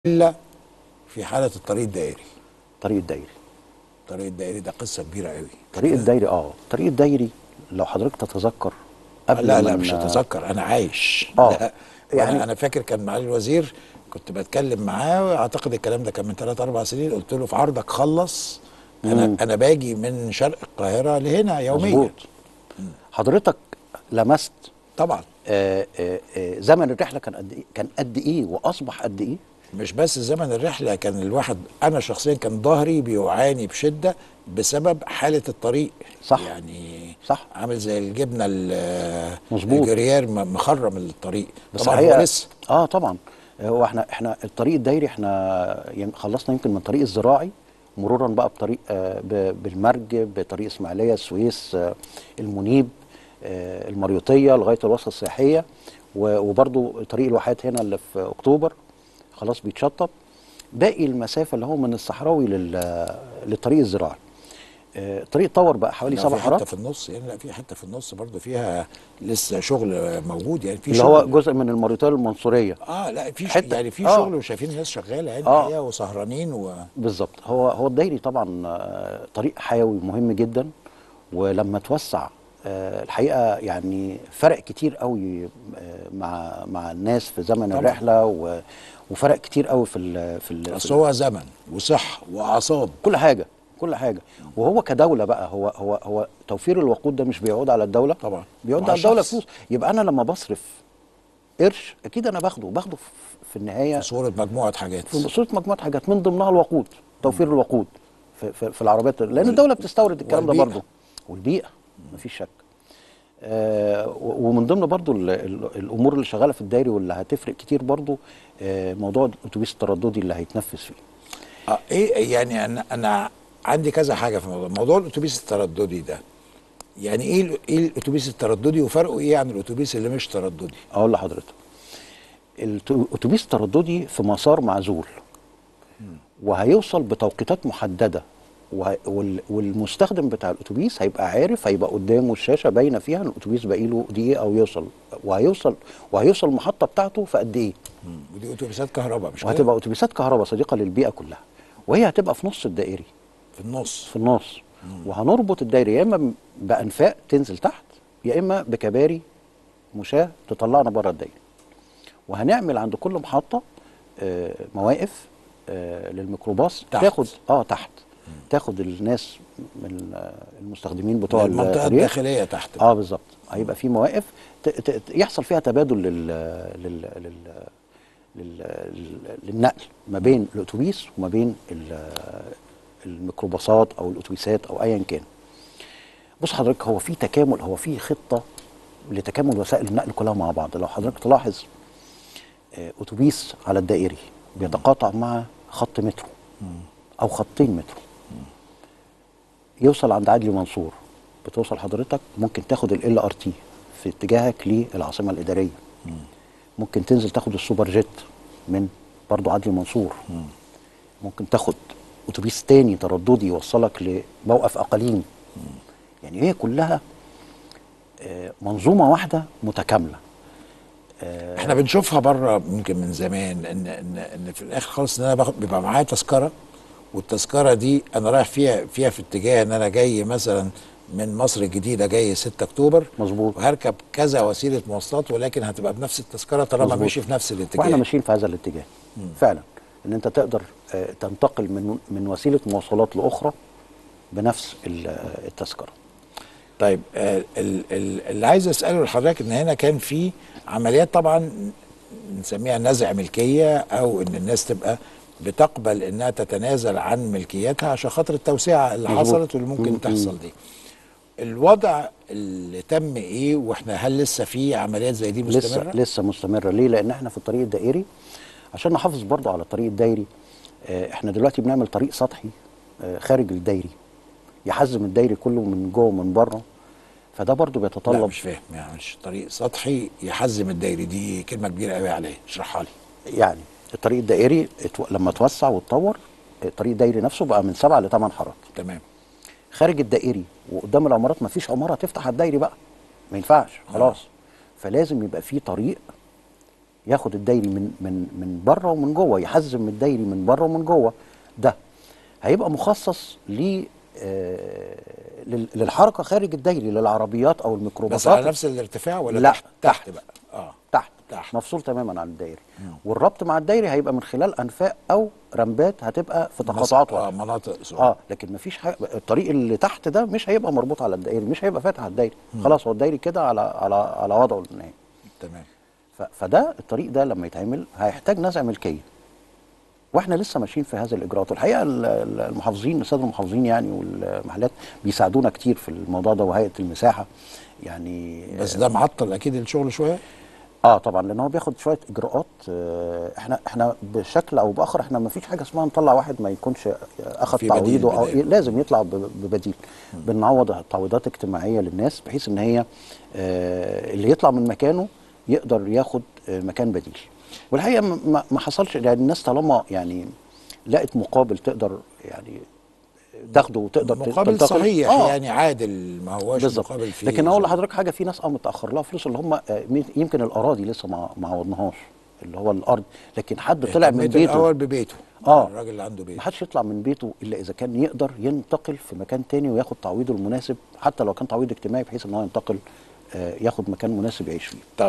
الا في حاله الطريق الدائري طريق الدايري الطريق الدائري ده قصه كبيره قوي طريق الدايري اه طريق الدايري لو حضرتك تتذكر قبل لا لا ما مش ن- هتذكر انا عايش آه. لا يعني- يعني انا فاكر كان معالي الوزير كنت بتكلم معاه اعتقد الكلام ده كان من 3 4 سنين قلت له في عرضك خلص انا مم. انا باجي من شرق القاهره لهنا يوميا مظبوط حضرتك لمست طبعا آه آه آه زمن الرحله كان قد ايه كان قد ايه واصبح قد ايه مش بس زمن الرحله كان الواحد انا شخصيا كان ظهري بيعاني بشده بسبب حاله الطريق صح. يعني صح. عامل زي الجبنه ال- مظبوط. الجريار م- مخرم الطريق بس طبعا الحقيقه هو لسه اه طبعا هو احنا احنا الطريق الدايري احنا يم- خلصنا يمكن من الطريق الزراعي مرورا بقى بطريق آه ب- بالمرج بطريق اسماعيليه السويس آه المنيب آه المريوطيه لغايه الوسط السياحيه و- وبرضو طريق الواحات هنا اللي في اكتوبر خلاص بيتشطب باقي المسافه اللي هو من الصحراوي لل- للطريق الزراعي آه، الطريق اتطور بقى حوالي لا، سبع في حته حارات في النص يعني لا في حته في النص برضه فيها لسه شغل موجود يعني في اللي هو شغل جزء من المريوطيه المنصوريه اه لا في ش- حتة. يعني في آه. شغل وشايفين الناس شغاله يعني آه. الحقيقه وسهرانين و بالظبط هو هو الدايري طبعا آه، طريق حيوي مهم جدا ولما توسع آه، الحقيقه يعني فرق كتير قوي آه، مع مع الناس في زمن طبعاً. الرحله و- وفرق كتير قوي في ال في, ال في اصل هو زمن وصحه واعصاب كل حاجه كل حاجه وهو كدوله بقى هو هو هو توفير الوقود ده مش بيعود على الدوله طبعا بيعود وعلى على الدوله الشخص. فلوس يبقى انا لما بصرف قرش اكيد انا باخده باخده في- في النهايه في صوره مجموعه حاجات في صوره مجموعه حاجات من ضمنها الوقود توفير الوقود في, في, في العربيات لان وال- الدوله بتستورد الكلام ده والبيئة. برضه والبيئه مفيش شك آه و- ومن ضمن برضه ال- ال- الامور اللي شغاله في الدايري واللي هتفرق كتير برضه آه موضوع الاتوبيس الترددي اللي هيتنفذ فيه اه ايه يعني انا انا عندي كذا حاجه في الموضوع موضوع الاتوبيس الترددي ده يعني ايه ال- ايه الاتوبيس الترددي وفرقه ايه عن الاتوبيس اللي مش ترددي اقول لحضرتك الت- الاتوبيس الترددي في مسار معزول وهيوصل بتوقيتات محدده وه- وال- والمستخدم بتاع الاتوبيس هيبقى عارف هيبقى قدامه الشاشه باينه فيها ان الاتوبيس باقي له دقيقه او يوصل وهيوصل وهيوصل المحطه بتاعته في قد ايه ودي اتوبيسات كهرباء مش كده وهتبقى اتوبيسات كهرباء صديقه للبيئه كلها وهي هتبقى في نص الدائري في النص في النص وهنربط الدايري يا اما بانفاق تنزل تحت يا اما بكباري مشاه تطلعنا بره الدايري وهنعمل عند كل محطه آه، مواقف آه، للميكروباص تحت. تاخد اه تحت تاخد الناس من آه، المستخدمين بتوع المنطقه الطريق. الداخليه تحت اه بالظبط هيبقى في مواقف ت- ت- ت- يحصل فيها تبادل لل لل لل لل لل- للنقل ما بين الاتوبيس وما بين ال- الميكروباصات او الاتوبيسات او ايا كان بص حضرتك هو في تكامل هو في خطه لتكامل وسائل النقل كلها مع بعض لو حضرتك تلاحظ آه، اتوبيس على الدائري بيتقاطع مع خط مترو او خطين مترو يوصل عند عدلي منصور بتوصل حضرتك ممكن تاخد ال ار تي في اتجاهك للعاصمه الاداريه ممكن تنزل تاخد السوبر جيت من برضو عدلي منصور ممكن تاخد اتوبيس تاني ترددي يوصلك لموقف اقاليم يعني هي كلها آه، منظومه واحده متكامله احنا بنشوفها بره يمكن من زمان ان ان ان في الاخر خالص ان انا باخد بيبقى معايا تذكره والتذكره دي انا رايح فيها فيها في اتجاه ان انا جاي مثلا من مصر الجديده جاي 6 اكتوبر مظبوط. وهركب كذا وسيله مواصلات ولكن هتبقى بنفس التذكره طالما مظبوط. ماشي في نفس الاتجاه واحنا ماشيين في هذا الاتجاه فعلا ان انت تقدر آه، تنتقل من من وسيله مواصلات لاخرى بنفس ال- آه، التذكره طيب آه، ال- ال- اللي عايز اساله لحضرتك ان هنا كان في عمليات طبعا نسميها نزع ملكيه او ان الناس تبقى بتقبل انها تتنازل عن ملكيتها عشان خاطر التوسعه اللي مظبوط. حصلت واللي م- ممكن م. تحصل دي. الوضع اللي تم ايه واحنا هل لسه في عمليات زي دي لسه مستمره؟ لسه مستمره ليه لان احنا في الطريق الدائري عشان نحافظ برضو على الطريق الدائري آه، احنا دلوقتي بنعمل طريق سطحي آه، خارج الدائري يحزم الدائري كله من جوه ومن بره فده برضو لا بيتطلب مش فاهم يعني مش طريق سطحي يحزم الدايري دي كلمه كبيره قوي عليا اشرحها لي. يعني الطريق الدائري اتو... لما توسع واتطور الطريق الدائري نفسه بقى من سبعه لثمان حارات تمام خارج الدائري وقدام العمارات ما فيش عماره تفتح على الدائري بقى ما ينفعش خلاص فلازم يبقى في طريق ياخد الدايري من من من بره ومن جوه يحزم الدايري من بره ومن جوه ده هيبقى مخصص ل آه، لل- للحركه خارج الدايري للعربيات او بس الميكروباصات على نفس الارتفاع ولا لا، تحت تحت بقى اه تحت تحت. مفصول تماما عن الدايري والربط مع الدايري هيبقى من خلال انفاق او رمبات هتبقى في تقاطعات اه واحده مناطق صغيرة. اه لكن مفيش حاجه الطريق اللي تحت ده مش هيبقى مربوط على الدائري مش هيبقى فاتح على الدائري خلاص هو الدائري كده على على على وضعه النهائي تمام ف- فده الطريق ده لما يتعمل هيحتاج نزع ملكيه واحنا لسه ماشيين في هذه الاجراءات والحقيقه ال- ال- المحافظين الساده المحافظين يعني والمحلات بيساعدونا كتير في الموضوع ده وهيئه المساحه يعني بس ده معطل اكيد الشغل شويه اه طبعا لان هو بياخد شويه اجراءات آه احنا احنا بشكل او باخر احنا ما فيش حاجه اسمها نطلع واحد ما يكونش اخذ في بديل تعويضه او بداية. لازم يطلع ب- ببديل بنعوض تعويضات اجتماعيه للناس بحيث ان هي آه اللي يطلع من مكانه يقدر ياخد آه مكان بديل والحقيقه ما- ما ما حصلش يعني الناس طالما يعني لقت مقابل تقدر يعني تاخده وتقدر مقابل تنتقل. صحيح آه. يعني عادل ما هوش بالظبط مقابل فيه لكن اقول لحضرتك حاجه في ناس اه متاخر لها فلوس اللي هم آه، يمكن الاراضي لسه ما ما عوضناهاش اللي هو الارض لكن حد طلع من اهتميت بيته الاول ببيته آه. الراجل اللي عنده بيت ما حدش يطلع من بيته الا اذا كان يقدر ينتقل في مكان تاني وياخد تعويضه المناسب حتى لو كان تعويض اجتماعي بحيث ان هو ينتقل آه، ياخد مكان مناسب يعيش فيه